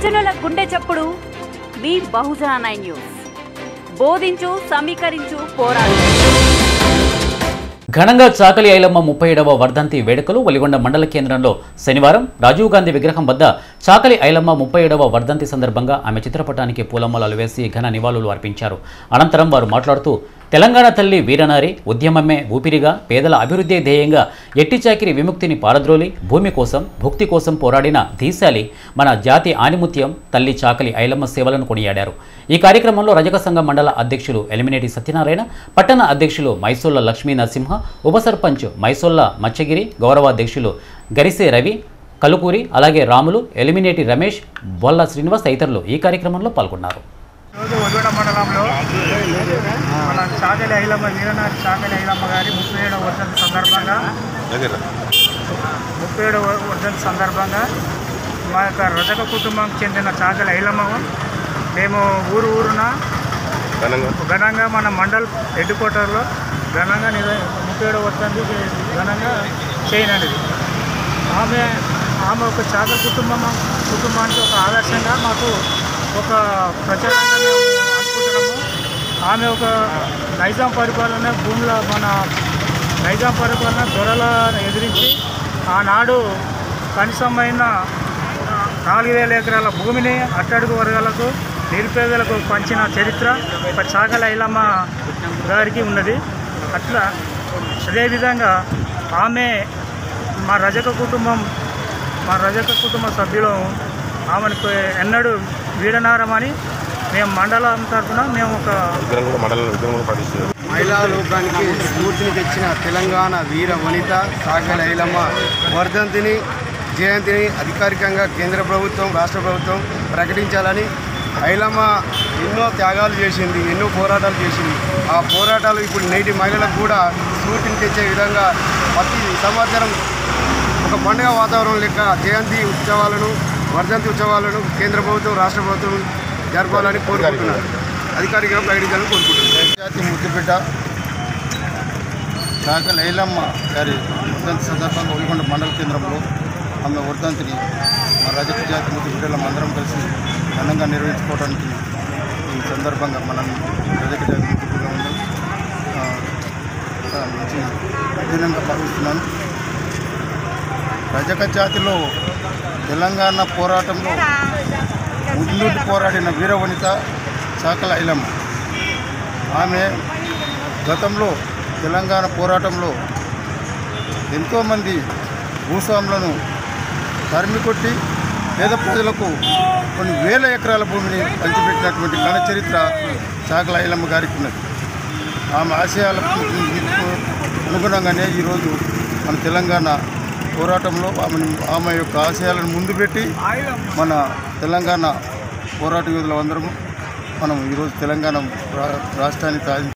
బహుజనుల గుండె చప్పుడు మీ బహుజన నైన్ న్యూస్ బోధించు సమీకరించు పోరాడు ఘనంగా చాకలి ఐలమ్మ ముప్పై ఏడవ వర్ధంతి వేడుకలు వలిగొండ మండల కేంద్రంలో శనివారం రాజీవ్ గాంధీ విగ్రహం వద్ద చాకలి ఐలమ్మ ముప్పై ఏడవ వర్ధంతి సందర్భంగా ఆమె చిత్రపటానికి పూలమాలలు వేసి ఘన నివాళులు అర్పించారు అనంతరం వారు మాట్లాడుతూ తెలంగాణ తల్లి వీరనారి ఉద్యమమే ఊపిరిగా పేదల అభివృద్ధి ధ్యేయంగా ఎట్టి చాకిరి విముక్తిని పారద్రోలి భూమి కోసం భుక్తి కోసం పోరాడిన ధీశాలి మన జాతి ఆనిముత్యం తల్లి చాకలి ఐలమ్మ సేవలను కొనియాడారు ఈ కార్యక్రమంలో రజక సంఘం మండల అధ్యక్షులు ఎలిమినేటి సత్యనారాయణ పట్టణ అధ్యక్షులు మైసోళ్ల లక్ష్మీ నరసింహ ఉప సర్పంచ్ మైసోళ్ల మచ్చగిరి గౌరవాధ్యక్షులు గరిసే రవి కలుకూరి అలాగే రాములు ఎలిమినేటి రమేష్ బొల్ల శ్రీనివాస్ తదితరులు ఈ కార్యక్రమంలో పాల్గొన్నారు రోజు ఒదిగొండ మండలంలో మన చాకలి ఐలమ్మ వీరనారి చాకలి ఐలమ్మ గారి ముప్పై ఏడవ వర్ధంతి సందర్భంగా ముప్పై ఏడవ వర్ధంతి సందర్భంగా మా యొక్క రజక కుటుంబంకి చెందిన చాకలి ఐలమ్మ మేము ఊరు ఊరున ఘనంగా మన మండల్ హెడ్ క్వార్టర్లో ఘనంగా నిర్వ ముప్పై ఏడవ వర్ధంతి ఘనంగా చేయనది ఆమె ఆమె ఒక చాకలి కుటుంబం కుటుంబానికి ఒక ఆదర్శంగా మాకు ఒక ప్రచారంగా మేము అనుకుంటున్నాము ఆమె ఒక నైజాం పరిపాలన భూముల మన నైజాం పరిపాలన దొరల ఎదిరించి ఆనాడు కనీసమైన నాలుగు వేల ఎకరాల భూమిని అట్టడుగు వర్గాలకు నిరుపేదలకు పంచిన చరిత్ర ఒక చాకల ఐలమ్మ గారికి ఉన్నది అట్లా అదేవిధంగా ఆమె మా రజక కుటుంబం మా రజక కుటుంబ సభ్యులు ఆమెకు ఎన్నడూ వీడనారమని మేము మండలం తరఫున మేము ఒక మహిళా లోకానికి స్ఫూర్తిని తెచ్చిన తెలంగాణ వీర వనిత సాగల ఐలమ్మ వర్ధంతిని జయంతిని అధికారికంగా కేంద్ర ప్రభుత్వం రాష్ట్ర ప్రభుత్వం ప్రకటించాలని ఐలమ్మ ఎన్నో త్యాగాలు చేసింది ఎన్నో పోరాటాలు చేసింది ఆ పోరాటాలు ఇప్పుడు నేటి మహిళలకు కూడా స్ఫూర్తిని తెచ్చే విధంగా ప్రతి సంవత్సరం ఒక పండుగ వాతావరణం లెక్క జయంతి ఉత్సవాలను వర్ధంతి ఉత్సవాలను కేంద్ర ప్రభుత్వం రాష్ట్ర ప్రభుత్వం జరపాలని కోరుకుంటున్నారు అధికారికంగా ప్రకటించాలని కోరుకుంటున్నారు జాతి ముద్దుబిడ్డ కాక లైలమ్మ గారి వర్ధంతి సందర్భంగా ఒలిగొండ మండల కేంద్రంలో ఆమె వర్ధంతిని మా రజత జాతి ముద్దుబిడ్డల అందరం కలిసి ఘనంగా నిర్వహించుకోవడానికి ఈ సందర్భంగా మనం రజక జాతి ముద్దుబిడ్డల అందరం ఆ, ఆ, మంచి దినంగా భావిస్తున్నాను రజక జాతిలో తెలంగాణ పోరాటంలో ముందుండి పోరాడిన వీరవనిత చాకల ఐలమ్మ ఆమె గతంలో తెలంగాణ పోరాటంలో ఎంతోమంది భూస్వాములను తరిమి కొట్టి పేద ప్రజలకు కొన్ని వేల ఎకరాల భూమిని పంచిపెట్టినటువంటి ఘన చరిత్ర చాకల ఐలమ్మ గారికి ఉన్నది ఆమె ఆశయాలకు అనుగుణంగానే ఈరోజు మన తెలంగాణ పోరాటంలో ఆమె ఆమె యొక్క ఆశయాలను ముందు పెట్టి మన తెలంగాణ పోరాట యోధులు అందరము మనం ఈరోజు తెలంగాణ రా- రాష్ట్రాన్ని సాధించాం